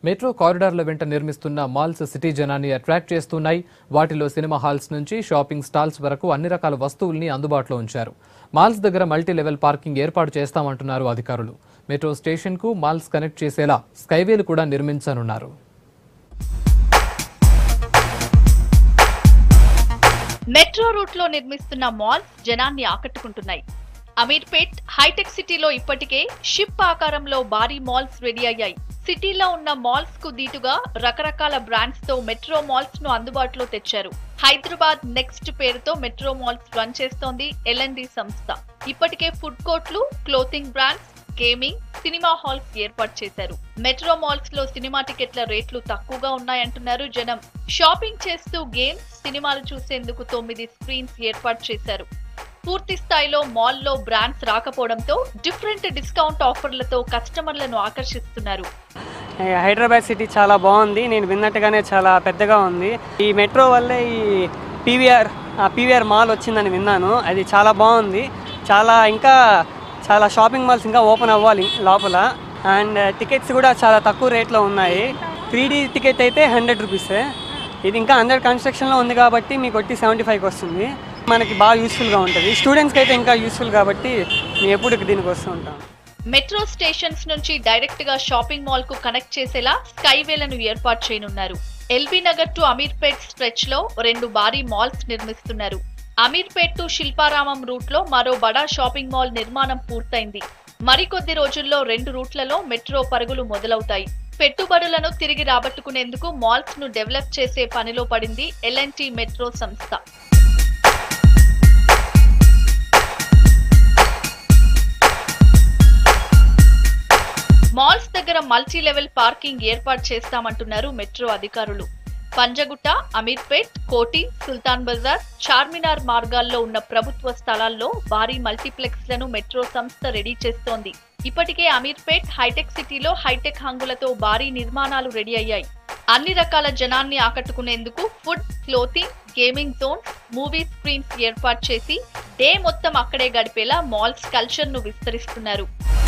metro కారిడార్ల వెంట నిర్మిస్తున్న malls city జనాన్ని అట్రాక్ట్ చేస్తున్నాయి వాటిలో సినిమా హాల్స్ నుంచి షాపింగ్ స్టాల్స్ వరకు అన్ని రకాల వస్తువుల్ని అందుబాటులో ఉంచారు మాల్స్ దగ్గర మల్టీ లెవెల్ పార్కింగ్ ఏర్పాటు చేస్తామంటున్నారు అధికారులు మెట్రో స్టేషన్కు మాల్స్ కనెక్ట్ చేసేలా స్కైవేలు కూడా నిర్మించనున్నారు మెట్రో రూట్ లో నిర్మిస్తున్న మాల్స్ జనాన్ని ఆకట్టుకుంటున్నాయి అమీర్పేట్ హైటెక్ సిటీలో ఇప్పటికే షిప్ ఆకారంలో భారీ మాల్స్ రెడీ అయ్యాయి సిటీలో ఉన్న మాల్స్ కు దీటుగా రకరకాల బ్రాండ్స్ తో మెట్రో మాల్స్ ను అందుబాటులో తెచ్చారు హైదరాబాద్ నెక్స్ట్ పేరుతో మెట్రో మాల్స్ రన్ చేస్తోంది ఎల్ఎన్డి సంస్థ ఇప్పటికే ఫుడ్ కోర్ట్లు clothing brands gaming cinema halls ఏర్పాటు చేశారు మెట్రో మాల్స్ లో సినిమా టికెట్ల రేట్లు తక్కువగా ఉన్నాయంటున్నారు జనం షాపింగ్ చేస్తూ గేమ్స్ సినిమాలు చూసేందుకు తొమ్మిది స్క్రీన్స్ ఏర్పాటు చేశారు పూర్తి స్థాయిలో మాల్లో బ్రాండ్స్ రాకపోవడంతో డిఫరెంట్ డిస్కౌంట్ ఆఫర్లతో కస్టమర్లను ఆకర్షిస్తున్నారు ఈ హైదరాబాద్ సిటీ చాలా బాగుంది నేను విన్నట్టుగానే చాలా పెద్దగా ఉంది ఈ మెట్రో వల్లే ఈ పీవీఆర్ పీవీఆర్ మాల్ వచ్చిందని విన్నాను అది చాలా బాగుంది చాలా ఇంకా చాలా షాపింగ్ మాల్స్ ఇంకా ఓపెన్ అవ్వాలి లోపల అండ్ టికెట్స్ కూడా చాలా తక్కువ రేట్లో ఉన్నాయి త్రీ డీ టికెట్ అయితే హండ్రెడ్ రూపీసే ఇది ఇంకా అండర్ కన్స్ట్రక్షన్లో ఉంది కాబట్టి మీకు వచ్చి సెవెంటీ ఫైవ్కి వస్తుంది మనకి బాగా యూస్ఫుల్గా ఉంటుంది స్టూడెంట్స్కి అయితే ఇంకా యూస్ఫుల్ కాబట్టి మేము ఎప్పుడు దీనికి వస్తూ ఉంటాం మెట్రో స్టేషన్స్ నుంచి డైరెక్ట్ గా షాపింగ్ మాల్ కు కనెక్ట్ చేసేలా స్కైవేలను ఏర్పాటు చేయనున్నారు ఎల్బీ నగర్ టు అమీర్పేట్ స్ట్రెచ్ లో రెండు భారీ మాల్స్ నిర్మిస్తున్నారు అమీర్పేట్ టు శిల్పారామం రూట్ లో మరో బడా షాపింగ్ మాల్ నిర్మాణం పూర్తయింది మరికొద్ది రోజుల్లో రెండు రూట్లలో మెట్రో పరుగులు మొదలవుతాయి పెట్టుబడులను తిరిగి రాబట్టుకునేందుకు మాల్స్ ను డెవలప్ చేసే పనిలో పడింది ఎల్ఎన్టీ మెట్రో సంస్థ మాల్స్ దగ్గర మల్టీ లెవెల్ పార్కింగ్ ఏర్పాటు చేస్తామంటున్నారు మెట్రో అధికారులు పంజగుట్ట అమీర్పేట్ కోటి సుల్తాన్ బజార్ చార్మినార్ మార్గాల్లో ఉన్న ప్రభుత్వ స్థలాల్లో భారీ మల్టీప్లెక్స్లను మెట్రో సంస్థ రెడీ చేస్తోంది ఇప్పటికే అమీర్పేట్ హైటెక్ సిటీలో హైటెక్ హంగులతో భారీ నిర్మాణాలు రెడీ అయ్యాయి అన్ని రకాల జనాన్ని ఆకట్టుకునేందుకు food clothing gaming zones movie screens ఏర్పాటు చేసి డే మొత్తం అక్కడే గడిపేలా మాల్స్ కల్చర్ ను విస్తరిస్తున్నారు